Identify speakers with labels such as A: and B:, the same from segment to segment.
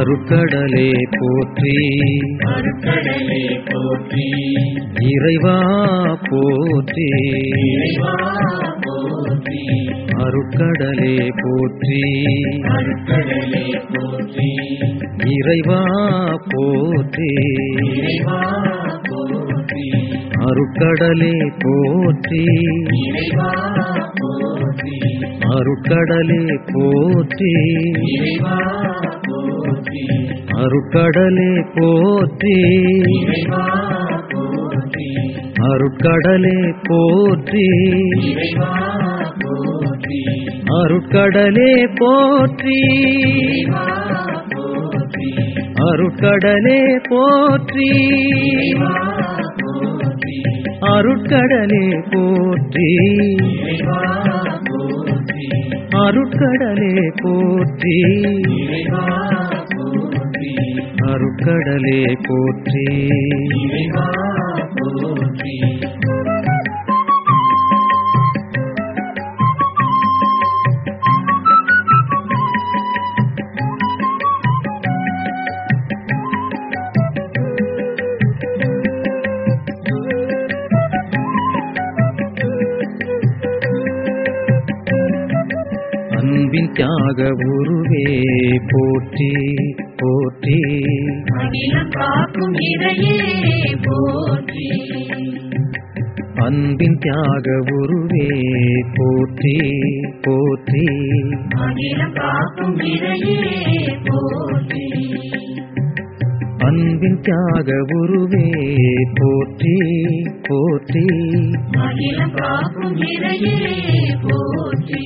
A: அருட்கடலே போற்றி
B: அருட்கடலே போற்றி
A: இறைவா போற்றி
B: இறைவா போற்றி
A: அருட்கடலே போற்றி
B: அருட்கடலே போற்றி
A: இறைவா போற்றி
B: இறைவா போற்றி
A: அருட்கடலே போற்றி
B: இறைவா போற்றி
A: அருட்கடலே போற்றி
B: இறைவா போற்றி
A: அருட்கடலே போற்றி
B: இறைவா போற்றி
A: அருட்கடலே போற்றி
B: இறைவா போற்றி
A: அருட்கடலே போற்றி
B: இறைவா போற்றி
A: அருட்கடலே போற்றி
B: இறைவா போற்றி
A: அருட்கடலே போற்றி
B: இறைவா போற்றி
A: அருட்கடலே போற்றி
B: இறைவா போற்றி
A: அருட்கடலே போற்றி
B: இறைவா போற்றி
A: அன்பின் தியாக உருவே போற்றி போற்றி
B: அகிலம் காக்கும் இறையே போற்றி
A: அன்பின் தியாக உருவே போற்றி போற்றி
B: அகிலம் காக்கும் இறையே போற்றி
A: அன்பின் தியாக உருவே போற்றி போற்றி
B: அகிலம் காக்கும் இறையே போற்றி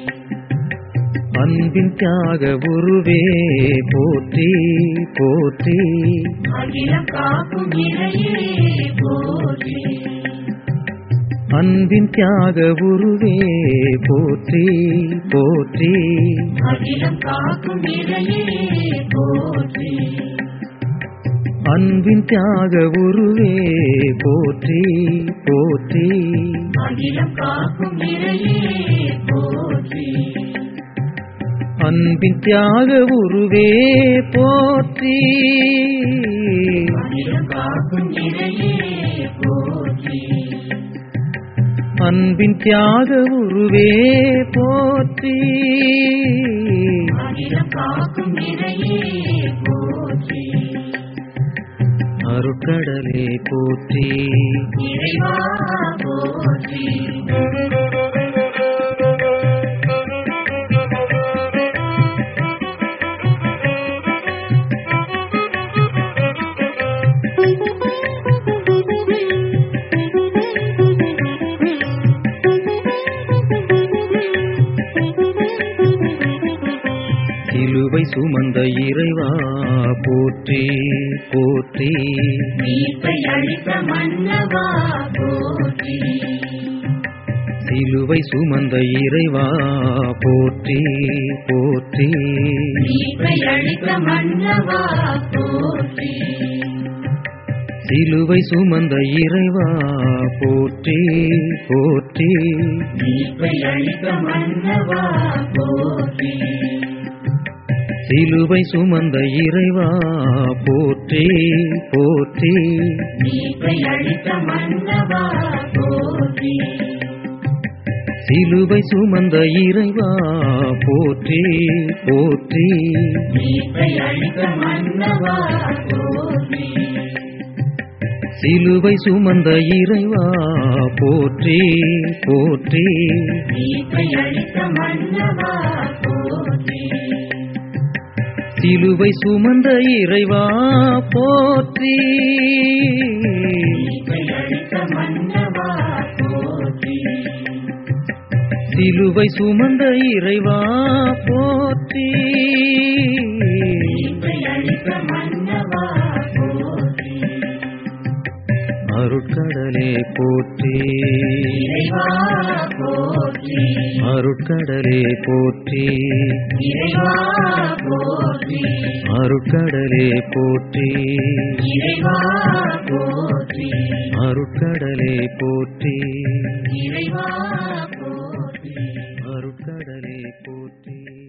A: அன்பின் தியாக உருவே போற்றி போற்றி
B: அகிலம் காக்கும் இறையே போற்றி
A: அன்பின் தியாக உருவே போற்றி போற்றி
B: அகிலம் காக்கும் இறையே போற்றி
A: அன்பின் தியாக உருவே போற்றி போற்றி
B: அகிலம் காக்கும் இறையே போற்றி
A: அன்பின் தியாக உருவே போற்றி
B: அகிலம் காக்கும் இறையே போற்றி
A: அன்பின் தியாக உருவே போற்றி
B: அகிலம் காக்கும் இறையே போற்றி
A: அருட்கடலே போற்றி
B: இறைவா போற்றி
A: சிலுவை சுமந்த இறைவா போற்றி போற்றி
B: மீட்பை அளித்த மன்னவா போற்றி
A: சிலுவை சுமந்த இறைவா போற்றி போற்றி
B: மீட்பை அளித்த மன்னவா போற்றி
A: சிலுவை சுமந்த இறைவா போற்றி போற்றி
B: மீட்பை அளித்த மன்னவா போற்றி
A: சிலுவை சுமந்த இறைவா போற்றி போற்றி
B: மீட்பை அளித்த மன்னவா போற்றி
A: சிலுவை சுமந்த இறைவா போற்றி போற்றி
B: மீட்பை அளித்த மன்னவா போற்றி
A: சிலுவை சுமந்த இறைவா போற்றி போற்றி
B: மீட்பை அளித்த மன்னவா போற்றி
A: சிலுவை சுமந்த இறைவா போற்றி
B: மீட்பை அளித்த மன்னவா போற்றி
A: சிலுவை சுமந்த இறைவா போற்றி
B: மீட்பை அளித்த மன்னவா போற்றி
A: அருட்கடலே போற்றி
B: இறைவா போற்றி
A: அருட்கடலே போற்றி
B: இறைவா போற்றி
A: அருட்கடலே போற்றி
B: இறைவா போற்றி
A: அருட்கடலே போற்றி
B: இறைவா போற்றி
A: அருட்கடலே போற்றி